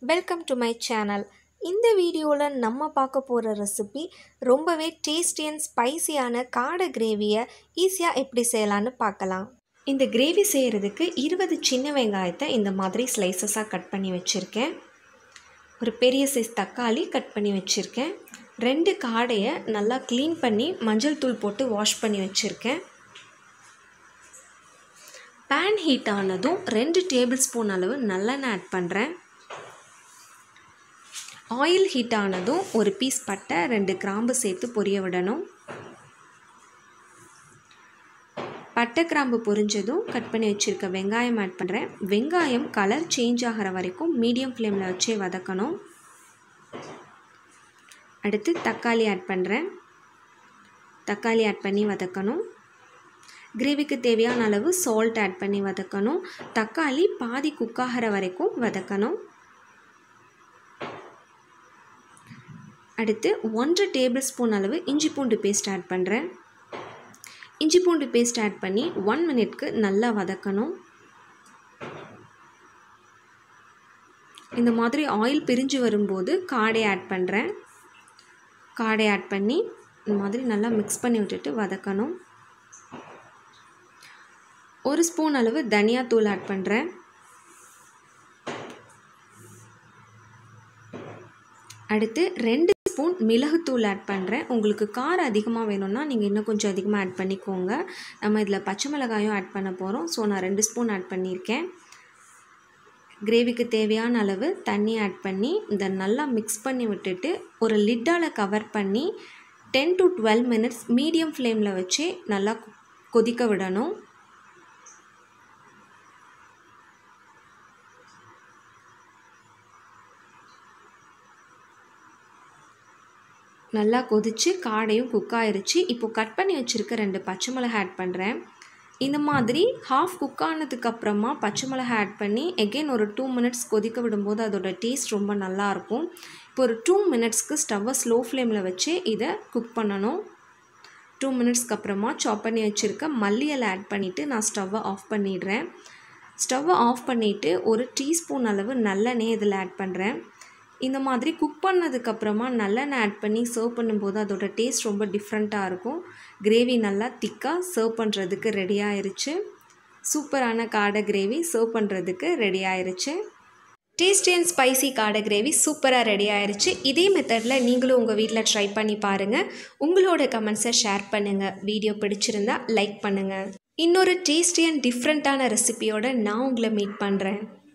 welcome to my channel இந்த வீடியோவில் நம்ம பார்க்க போகிற ரெசிபி ரொம்பவே டேஸ்டி அண்ட் ஸ்பைசியான காடை கிரேவியை ஈஸியாக எப்படி செய்யலான்னு பார்க்கலாம் இந்த கிரேவி செய்கிறதுக்கு இருபது சின்ன வெங்காயத்தை இந்த மாதிரி ஸ்லைசஸாக கட் பண்ணி வச்சுருக்கேன் ஒரு பெரிய சைஸ் தக்காளி கட் பண்ணி வச்சுருக்கேன் ரெண்டு காடையை நல்லா க்ளீன் பண்ணி மஞ்சள் தூள் போட்டு வாஷ் பண்ணி வச்சுருக்கேன் பேன் ஹீட் ஆனதும் ரெண்டு டேபிள் ஸ்பூன் அளவு நல்லெண்ணெய் ஆட் பண்ணுறேன் ஆயில் ஹீட் ஆனதும் ஒரு பீஸ் பட்டை ரெண்டு கிராம்பு சேர்த்து பொரிய விடணும் பட்டை கிராம்பு பொரிஞ்சதும் கட் பண்ணி வச்சுருக்க வெங்காயம் ஆட் பண்ணுறேன் வெங்காயம் கலர் சேஞ்ச் ஆகிற வரைக்கும் மீடியம் ஃப்ளேமில் வச்சே வதக்கணும் அடுத்து தக்காளி ஆட் பண்ணுறேன் தக்காளி ஆட் பண்ணி வதக்கணும் கிரேவிக்கு தேவையான அளவு சால்ட் ஆட் பண்ணி வதக்கணும் தக்காளி பாதி குக் ஆகிற வரைக்கும் வதக்கணும் அடுத்து ஒன்றரை டேபிள் ஸ்பூன் அளவு இஞ்சி பூண்டு பேஸ்ட் ஆட் பண்ணுறேன் இஞ்சி பூண்டு பேஸ்ட் ஆட் பண்ணி ஒன் மினிட்க்கு நல்லா வதக்கணும் இந்த மாதிரி ஆயில் பிரிஞ்சு வரும்போது காடை ஆட் பண்ணுறேன் காடை ஆட் பண்ணி இந்த மாதிரி நல்லா மிக்ஸ் பண்ணி விட்டுட்டு வதக்கணும் ஒரு ஸ்பூன் அளவு தனியாத்தூள் ஆட் பண்ணுறேன் அடுத்து ரெண்டு ஸ்பூன் மிளகுத்தூள் ஆட் பண்ணுறேன் உங்களுக்கு காரம் அதிகமாக வேணும்னா நீங்கள் இன்னும் கொஞ்சம் அதிகமாக ஆட் பண்ணிக்கோங்க நம்ம இதில் பச்சை மிளகாயும் ஆட் பண்ண போகிறோம் ஸோ நான் ரெண்டு ஸ்பூன் ஆட் பண்ணியிருக்கேன் கிரேவிக்கு தேவையான அளவு தண்ணி ஆட் பண்ணி இதை நல்லா மிக்ஸ் பண்ணி விட்டுட்டு ஒரு லிட்டால் கவர் பண்ணி ten to twelve minutes medium ஃப்ளேமில் வச்சு நல்லா கொதிக்க விடணும் நல்லா கொதித்து காடையும் குக் ஆயிருச்சு இப்போ கட் பண்ணி வச்சுருக்க ரெண்டு பச்சை மிளகா ஆட் பண்ணுறேன் இந்த மாதிரி ஹாஃப் குக் ஆனதுக்கப்புறமா பச்சை மிளகா ஆட் பண்ணி எகெயின் ஒரு டூ மினிட்ஸ் கொதிக்க விடும்போது அதோட டேஸ்ட் ரொம்ப நல்லாயிருக்கும் இப்போ ஒரு டூ மினிட்ஸ்க்கு ஸ்டவ்வை ஸ்லோ ஃப்ளேமில் வச்சு இதை குக் பண்ணணும் டூ மினிட்ஸ்க்கு அப்புறமா சாப் பண்ணி வச்சுருக்க மல்லி இலை ஆட் பண்ணிவிட்டு நான் ஸ்டவ்வை ஆஃப் பண்ணிடுறேன் ஸ்டவ்வை ஆஃப் பண்ணிவிட்டு ஒரு டீஸ்பூன் அளவு நல்லெண்ணெய் இதில் ஆட் பண்ணுறேன் இந்த மாதிரி குக் பண்ணதுக்கப்புறமா நல்லெண்ணெய் ஆட் பண்ணி சர்வ் பண்ணும்போது அதோட டேஸ்ட் ரொம்ப டிஃப்ரெண்ட்டாக இருக்கும் கிரேவி நல்லா திக்காக சர்வ் பண்ணுறதுக்கு ரெடி ஆயிருச்சு சூப்பரான காடை கிரேவி சர்வ் பண்ணுறதுக்கு ரெடி ஆயிருச்சு டேஸ்டி அண்ட் ஸ்பைசி காடை கிரேவி சூப்பராக ரெடி ஆயிருச்சு இதே மெத்தடில் நீங்களும் உங்கள் வீட்டில் ட்ரை பண்ணி பாருங்கள் உங்களோட கமெண்ட்ஸை ஷேர் பண்ணுங்கள் வீடியோ பிடிச்சிருந்தா லைக் பண்ணுங்கள் இன்னொரு டேஸ்டி அண்ட் டிஃப்ரெண்ட்டான ரெசிபியோட நான் உங்களை மீட் பண்ணுறேன்